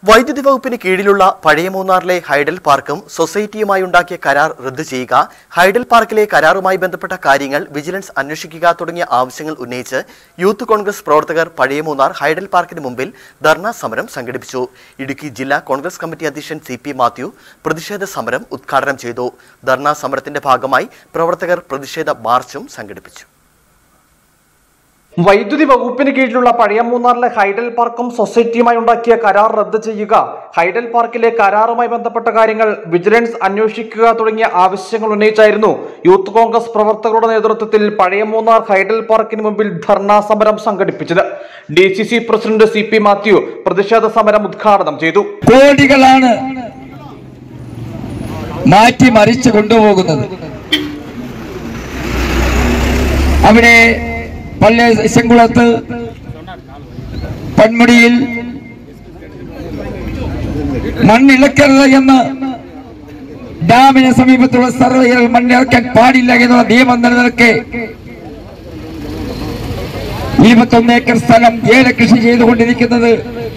വൈദ്യുതി വകുപ്പിന് കീഴിലുള്ള പഴയ മൂന്നാറിലെ ഹൈഡൽ പാർക്കും സൊസൈറ്റിയുമായി ഉണ്ടാക്കിയ കരാർ റദ്ദു ചെയ്യുക ഹൈഡൽ പാർക്കിലെ കരാറുമായി ബന്ധപ്പെട്ട കാര്യങ്ങൾ വിജിലൻസ് അന്വേഷിക്കുക തുടങ്ങിയ ആവശ്യങ്ങൾ ഉന്നയിച്ച് യൂത്ത് കോൺഗ്രസ് പ്രവർത്തകർ പഴയ മൂന്നാർ ഹൈഡൽ പാർക്കിന് മുമ്പിൽ ധർണാ സമരം സംഘടിപ്പിച്ചു ഇടുക്കി ജില്ലാ കോൺഗ്രസ് കമ്മിറ്റി അധ്യക്ഷൻ സി പി മാത്യു പ്രതിഷേധ സമരം ഉദ്ഘാടനം ചെയ്തു ധർണാ സമരത്തിന്റെ ഭാഗമായി പ്രവർത്തകർ പ്രതിഷേധ മാർച്ചും സംഘടിപ്പിച്ചു വൈദ്യുതി വകുപ്പിന് കീഴിലുള്ള പഴയ മൂന്നാറിലെ ഹൈഡൽ പാർക്കും സൊസൈറ്റിയുമായി ഉണ്ടാക്കിയ കരാർ റദ്ദ് ചെയ്യുക ഹൈഡൽ പാർക്കിലെ കരാറുമായി ബന്ധപ്പെട്ട കാര്യങ്ങൾ വിജിലൻസ് അന്വേഷിക്കുക തുടങ്ങിയ ആവശ്യങ്ങൾ ഉന്നയിച്ചായിരുന്നു യൂത്ത് കോൺഗ്രസ് പ്രവർത്തകരുടെ നേതൃത്വത്തിൽ പഴയ മൂന്നാർ ഹൈഡൽ പാർക്കിന് മുമ്പിൽ ധർണാ സമരം സംഘടിപ്പിച്ചത് D C C president C P Mathew പ്രതിഷേധ സമരം ഉദ്ഘാടനം ചെയ്തു കോടികളാണ് മാറ്റി മറിച്ച് കൊണ്ടുപോകുന്നത് അവിടെ പള്ളി ശങ്കുളത്ത് പൺമുടിയിൽ മണ്ണിളക്കരുത് എന്ന് ഡാമിന് സമീപത്തുള്ള സർവേകൾ മണ്ണിളക്കാൻ പാടില്ല എന്നുള്ള നിയമം നിലനിൽക്കെ ഇരുപത്തൊന്ന് ഏക്കർ സ്ഥലം ഏല കൃഷി ചെയ്തുകൊണ്ടിരിക്കുന്നത്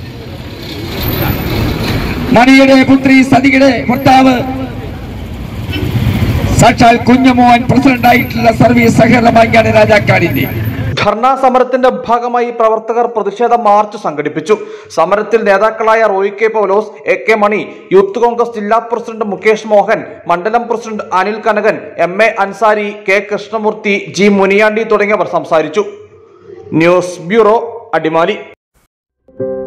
മണിയുടെ പുത്രി സതിയുടെ ഭർത്താവ് സാക്ഷാൽ കുഞ്ഞുമോഹൻ പ്രസിഡന്റായിട്ടുള്ള സർവീസ് സഹകരണ ബാങ്കാണ് രാജാക്കാടിന്റെ ധർണാ സമരത്തിന്റെ ഭാഗമായി പ്രവർത്തകർ പ്രതിഷേധ മാർച്ച് സംഘടിപ്പിച്ചു സമരത്തിൽ നേതാക്കളായ Roy K Paulose A K Mani youth Congress ജില്ലാ പ്രസിഡന്റ് മുകേഷ് മോഹൻ മണ്ഡലം president Anil Kanakan M A Ansari K Krishnamoorthy G Muniyandi തുടങ്ങിയവർ സംസാരിച്ചു ന്യൂസ് ബ്യൂറോ അടിമാലി